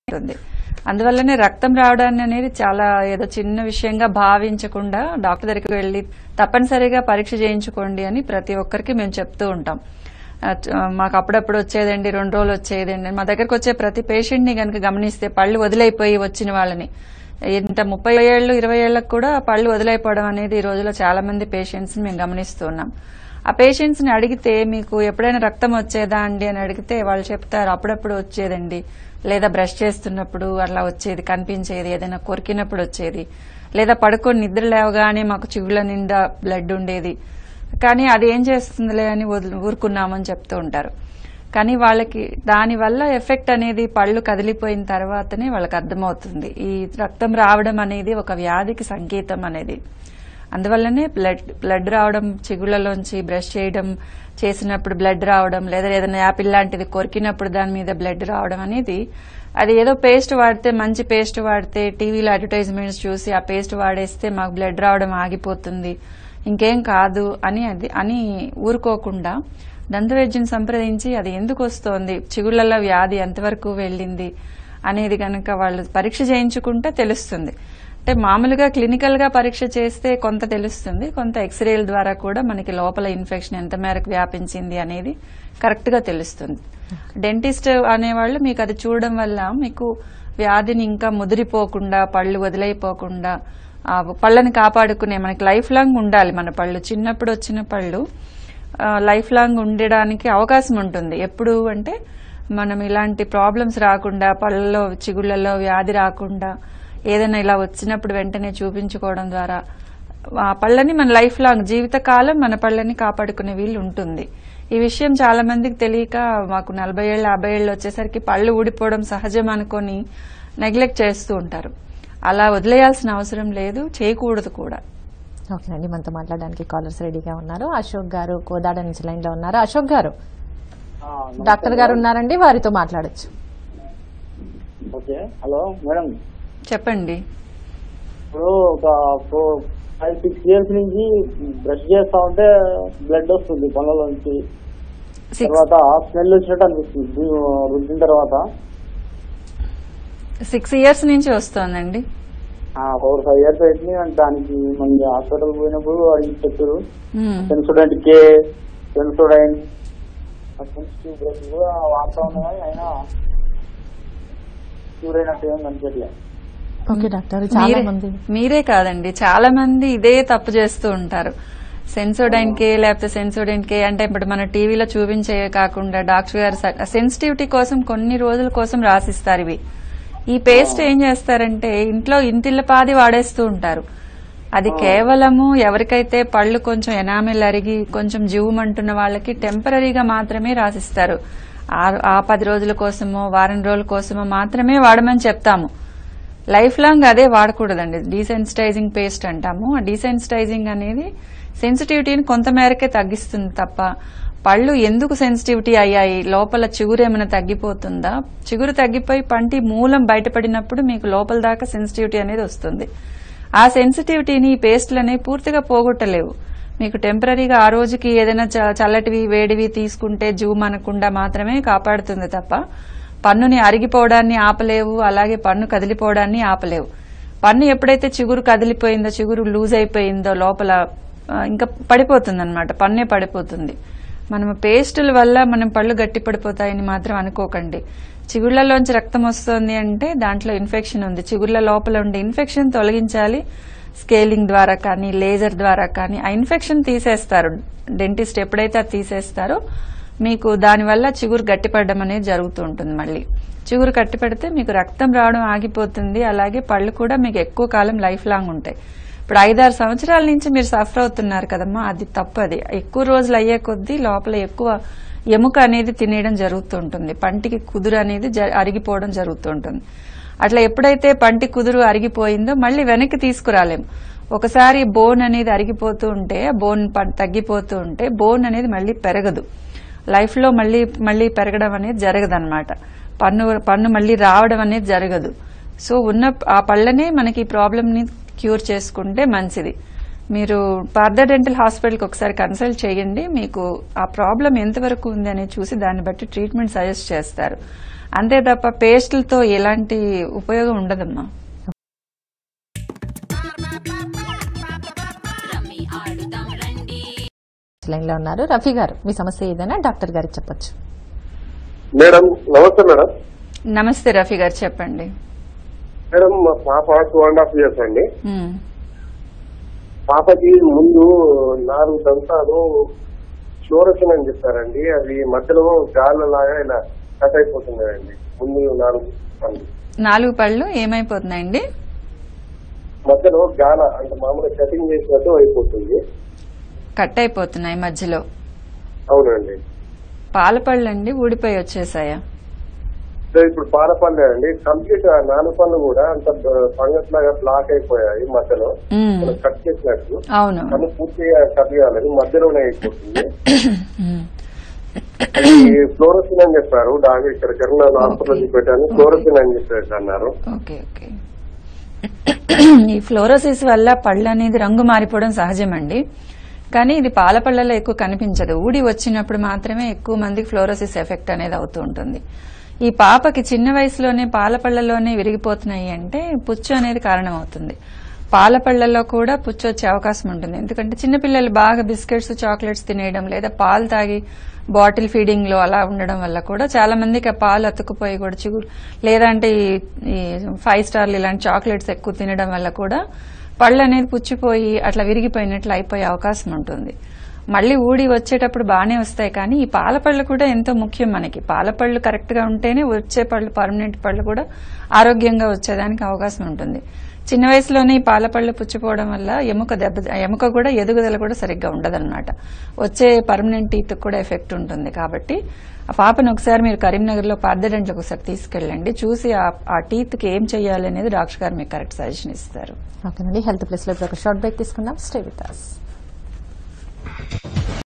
ఉంటుంది అందువల్లనే రక్తం రావడాన్ని అనేది చాలా ఏదో చిన్న విషయంగా భావించకుండా డాక్టర్ దగ్గరికి వెళ్ళి తప్పనిసరిగా పరీక్ష చేయించుకోండి అని ప్రతి ఒక్కరికి మేము చెప్తూ ఉంటాం ఆ, చ- మాకు అప్పుడప్పుడు వచ్చేదండి రెండు రోజులు వచ్చేదండి మా దగ్గరకు వచ్చే ప్రతి పేషెంట్ ని కనుక గమనిస్తే పళ్ళు వదిలైపోయి వచ్చిన వాళ్ళని ఇంత ముప్పై ఏళ్ళు ఇరవై ఏళ్లకు కూడా పళ్ళు వదిలైపోవడం అనేది ఈ రోజుల్లో చాలా మంది పేషెంట్స్ ని మేము గమనిస్తున్నాం ఆ పేషెంట్స్ ని అడిగితే మీకు ఎప్పుడైనా రక్తం వచ్చేదా అండి అని అడిగితే వాళ్ళు చెప్తారు అప్పుడప్పుడు వచ్చేదండి లేదా బ్రష్ చేస్తున్నప్పుడు అట్లా వచ్చేది కనిపించేది ఏదైనా కొరికినప్పుడు వచ్చేది లేదా పడుకొని నిద్ర లేవగానే మాకు చిగుళ్ళ నిండా బ్లడ్ ఉండేది కానీ అది ఏం చేస్తుందిలే అని వదిలి ఊరుకున్నామని చెప్తూ ఉంటారు కానీ వాళ్ళకి దాని వల్ల ఎఫెక్ట్ అనేది పళ్ళు కదిలిపోయిన తర్వాతనే వాళ్ళకి అర్థమవుతుంది ఈ రక్తం రావడం అనేది ఒక వ్యాధికి సంకేతం అనేది అందువల్లనే బ్లడ్ బ్లడ్ రావడం చిగుళ్ళలోంచి బ్రష్ చేయడం చేసినప్పుడు బ్లడ్ రావడం లేదా ఏదైనా యాపిల్ లాంటిది కొరికినప్పుడు దాని మీద బ్లడ్ రావడం అనేది అది ఏదో పేస్ట్ వాడితే మంచి పేస్ట్ వాడితే టీవీలో అడ్వర్టైజ్మెంట్స్ చూసి ఆ పేస్ట్ వాడేస్తే మాకు బ్లడ్ రావడం ఆగిపోతుంది ఇంకేం కాదు అని అది అని ఊరుకోకుండా దంతవైద్యం సంప్రదించి అది ఎందుకు వస్తోంది చిగుళ్లలో వ్యాధి ఎంతవరకు వెళ్ళింది అనేది కనుక వాళ్ళు పరీక్ష చేయించుకుంటే తెలుస్తుంది అంటే మామూలుగా క్లినికల్ గా పరీక్ష చేస్తే కొంత తెలుస్తుంది కొంత ఎక్స్రేల ద్వారా కూడా మనకి లోపల ఇన్ఫెక్షన్ ఎంత మేరకు వ్యాపించింది అనేది కరెక్ట్ గా తెలుస్తుంది డెంటిస్ట్ అనేవాళ్ళు మీకు అది చూడడం వల్ల మీకు వ్యాధిని ఇంకా ముదిరిపోకుండా పళ్ళు వదిలైపోకుండా ఆ పళ్ళని కాపాడుకునే మనకి లైఫ్ లాంగ్ ఉండాలి మన పళ్ళు చిన్నప్పుడు వచ్చిన పళ్ళు ఆ, లైఫ్ లాంగ్ ఉండడానికి అవకాశం ఉంటుంది ఎప్పుడు అంటే మనం ఇలాంటి ప్రాబ్లమ్స్ రాకుండా పళ్ళలో చిగుళ్ళలో వ్యాధి రాకుండా ఏదైనా ఇలా వచ్చినప్పుడు వెంటనే చూపించుకోవడం ద్వారా ఆ పళ్ళని మన లైఫ్ లాంగ్ జీవితకాలం మన పళ్ళని కాపాడుకునే వీలు ఉంటుంది ఈ విషయం చాలా మందికి తెలియక మాకు నలభై ఏళ్ళు యాభై ఏళ్ళు వచ్చేసరికి పళ్ళు ఊడిపోవడం సహజం అనుకొని నెగ్లెక్ట్ చేస్తూ ఉంటారు అలా వదిలేయాల్సిన అవసరం లేదు చేయకూడదు కూడా ఓకేనండి మనతో మాట్లాడడానికి కాలర్స్ రెడీగా ఉన్నారు అశోక్ గారు కోదాడ నుంచి లైన్ లో ఉన్నారు అశోక్ గారు ఆ, నమస్తే డాక్టర్ గారు మేడం. ఉన్నారండి వారితో మాట్లాడొచ్చు ఓకే హలో మేడం చెప్పండి ఇప్పుడు ఒక ఫోర్ ఫైవ్ సిక్స్ ఇయర్స్ నుంచి బ్రష్ చేస్తా ఉంటే బ్లడ్ వస్తుంది పళ్ళలోంచి సిక్స్ తర్వాత స్మెల్ వచ్చినట్టు అనిపిస్తుంది రు- రుద్దిన తర్వాత సిక్స్ ఇయర్స్ నుంచి వస్తోందండి ఫోర్ ఫైవ్ ఇయర్స్ అయితే దానికి మన హాస్పిటల్ పోయినప్పుడు అడిగి చెప్పారు మ్మ్. సెన్సోడెంట్ కే సెన్సోడైన్ సెన్సిటివ్ బ్రష్ కూడా వాడుతా ఉన్నా కానీ అయినా క్యూర్ అయినట్టు ఏం కనిపించట్లేదు ఓకే డాక్టర్ చాలా మీరే- మంది మీరే కాదండి చాలా మంది ఇదే తప్పు చేస్తూ ఉంటారు సెన్సోడైన్ కే లేకపోతే సెన్సోడైన్ కే అంటే ఇప్పుడు మన టీవీలో చూపించే కాకుండా డాక్టర్ గారు సెన్సిటివిటీ కోసం కొన్ని రోజుల కోసం రాసిస్తారు ఇవి ఈ పేస్ట్ ఏం చేస్తారంటే ఇంట్లో ఇంటిల్లపాది వాడేస్తూ ఉంటారు అది కేవలము ఎవరికైతే పళ్ళు కొంచెం ఎనామిల్ అరిగి కొంచెం జీవమంటున్న వాళ్ళకి టెంపరీగా మాత్రమే రాసిస్తారు ఆ- ఆ పది రోజుల కోసమో వారం రోజుల కోసమో మాత్రమే వాడమని చెప్తాము లైఫ్ లాంగ్ అదే వాడకూడదండి డీసెన్సిటైజింగ్ పేస్ట్ అంటాము ఆ డీసెన్సిటైజింగ్ అనేది సెన్సిటివిటీని కొంత మేరకే తగ్గిస్తుంది తప్ప పళ్ళు ఎందుకు సెన్సిటివిటీ అయ్యాయి లోపల చిగురు ఏమైనా తగ్గిపోతుందా చిగురు తగ్గిపోయి పంటి మూలం బయటపడినప్పుడు మీకు లోపల దాకా సెన్సిటివిటీ అనేది వస్తుంది ఆ సెన్సిటివిటీని ఈ పేస్ట్లు అనేవి పూర్తిగా పోగొట్టలేవు మీకు టెంపరీగా ఆ రోజుకి ఏదైనా చ- చల్లటివి వేడివి తీసుకుంటే జూమ్ అనకుండా మాత్రమే కాపాడుతుంది తప్ప పన్నుని అరిగిపోవడాన్ని ఆపలేవు అలాగే పన్ను కదిలిపోవడాన్ని ఆపలేవు పన్ను ఎప్పుడైతే చిగురు కదిలిపోయిందో చిగురు లూజ్ అయిపోయిందో లోపల ఆ, ఇంకా పడిపోతుంది అనమాట పన్నే పడిపోతుంది మనం పేస్టుల వల్ల మనం పళ్ళు గట్టి పడిపోతాయని మాత్రం అనుకోకండి చిగుళ్లలోంచి రక్తం వస్తుంది అంటే దాంట్లో ఇన్ఫెక్షన్ ఉంది చిగుర్ల లోపల ఉండే ఇన్ఫెక్షన్ తొలగించాలి స్కేలింగ్ ద్వారా కానీ లేజర్ ద్వారా కానీ ఆ ఇన్ఫెక్షన్ తీసేస్తారు డెంటిస్ట్ ఎప్పుడైతే అది తీసేస్తారో మీకు దానివల్ల చిగురు గట్టిపడడం అనేది జరుగుతూ ఉంటుంది మళ్ళీ చిగురు కట్టిపడితే మీకు రక్తం రావడం ఆగిపోతుంది అలాగే పళ్ళు కూడా మీకు ఎక్కువ కాలం లైఫ్ లాంగ్ ఉంటాయి ఇప్పుడు ఐదారు సంవత్సరాల నుంచి మీరు సఫర్ అవుతున్నారు కదమ్మా అది తప్పది ఎక్కువ రోజులు అయ్యే కొద్దీ లోపల ఎక్కువ ఎముక అనేది తినేయడం జరుగుతూ ఉంటుంది పంటికి కుదురు అనేది జ- అరిగిపోవడం జరుగుతూ ఉంటుంది అట్లా ఎప్పుడైతే పంటి కుదురు అరిగిపోయిందో మళ్ళీ వెనక్కి తీసుకురాలేము ఒకసారి బోన్ అనేది అరిగిపోతూ ఉంటే బోన్ ప- తగ్గిపోతూ ఉంటే బోన్ అనేది మళ్ళీ పెరగదు లైఫ్ లో మళ్ళీ మళ్ళీ పెరగడం అనేది జరగదన్నమాట పన్ను పన్ను మళ్ళీ రావడం అనేది జరగదు సో ఉన్న ఆ పళ్ళనే మనకి ఈ ప్రాబ్లమ్ ని క్యూర్ చేసుకుంటే మంచిది మీరు పార్థ డెంటల్ హాస్పిటల్కి ఒకసారి కన్సల్ట్ చేయండి మీకు ఆ ప్రాబ్లం ఎంతవరకు ఉంది అనేది చూసి దాన్ని బట్టి ట్రీట్మెంట్ సజెస్ట్ చేస్తారు అంతే తప్ప పేస్టులతో ఎలాంటి ఉపయోగం ఉండదమ్మా లైన్ లో ఉన్నారు రఫీ గారు మీ సమస్య ఏదైనా డాక్టర్ గారికి చెప్పొచ్చు మేడం నమస్తే మేడం నమస్తే రఫీ గారు చెప్పండి మేడం మా పాప టూ అండ్ హాఫ్ ఇయర్స్ అండి ఉమ్, పాపకి ముందు నాలుగు దంతాలు ఫ్లోరసన్ అని చెప్పారండి అవి మధ్యలో గాళ్ళలాగా ఇలా కట్ అయిపోతున్నాయండి ముందు నాలుగు పళ్ళు నాలుగు పళ్ళు ఏమైపోతున్నాయండి మధ్యలో గాల అంటే మామూలుగా కటింగ్ చేసినట్టు అయిపోతుంది కట్ అయిపోతున్నాయి మధ్యలో అవునండి పాల పళ్ళు అండి ఊడిపోయి వచ్చేసాయా సో ఇప్పుడు పాల పళ్ళే అండి కంప్లీట్ ఆ నాలుగు పళ్ళు కూడా అంత ఫంగస్ లాగా బ్లాక్ అయిపోయాయి మధ్యలో ఉమ్, మనం కట్ చేసినట్టు అవును కన్ను పూర్తిగా కట్ కాలేదు మధ్యలోనే అయిపోతుంది ఉమ్, ఈ ఫ్లోరసిన్ అని చెప్పారు డాక్టర్ ఇక్కడ కరీంనగర్ హాస్పిటల్ చూపెట్టాను ఫ్లోరసిన్ అని చెప్పేసి అన్నారు ఓకే ఓకే ఈ ఫ్లోరోసిస్ వల్ల పళ్ళు అనేది రంగు మారిపోవడం సహజమండి కానీ ఇది పాల పళ్ళలో ఎక్కువ కనిపించదు ఊడి వచ్చినప్పుడు మాత్రమే ఎక్కువ మందికి ఫ్లోరోసిస్ ఎఫెక్ట్ అనేది అవుతూ ఉంటుంది ఈ పాపకి చిన్న వయసులోనే పాల పళ్ళలోనే విరిగిపోతున్నాయి అంటే పుచ్చు అనేది కారణం అవుతుంది పాల పళ్ళల్లో కూడా పుచ్చు వచ్చే అవకాశం ఉంటుంది ఎందుకంటే చిన్నపిల్లలు బాగా బిస్కెట్స్ చాక్లెట్స్ తినేయడం లేదా పాలు తాగి బాటిల్ ఫీడింగ్ లో అలా ఉండడం వల్ల కూడా చాలా మందికి ఆ పాలు అతుక్కుపోయి కూడా చిగురు లేదంటే ఈ- ఈ ఫైవ్ స్టార్లు ఇలాంటి చాక్లెట్స్ ఎక్కువ తినడం వల్ల కూడా పళ్ళు అనేది పుచ్చిపోయి అట్లా విరిగిపోయినట్లు అయిపోయే అవకాశం ఉంటుంది మళ్ళీ ఊడి వచ్చేటప్పుడు బాగానే వస్తాయి కానీ ఈ పాల పళ్ళు కూడా ఎంతో ముఖ్యం మనకి పాల పళ్ళు కరెక్ట్ గా ఉంటేనే వచ్చే పళ్ళు పర్మనెంట్ పళ్ళు కూడా ఆరోగ్యంగా వచ్చేదానికి అవకాశం ఉంటుంది చిన్న వయసులోనే ఈ పాల పళ్ళు పుచ్చిపోవడం వల్ల ఎముక దెబ్బ ఎముక కూడా ఎదుగుదల కూడా సరిగ్గా ఉండదన్నమాట వచ్చే పర్మనెంట్ టీత్ కూడా ఎఫెక్ట్ ఉంటుంది కాబట్టి ఆ పాపను ఒకసారి మీరు కరీంనగర్లో పార్దడెంట్లకు ఒకసారి తీసుకెళ్ళండి చూసి ఆ- ఆ టీత్కి ఏం చేయాలి అనేది డాక్టర్ గారు మీకు కరెక్ట్ సజెషన్ ఇస్తారు ఓకేనండి హెల్త్ ప్లస్ లో ఇప్పుడు ఒక షార్ట్ బ్రేక్ తీసుకుందాం స్టే విత్ us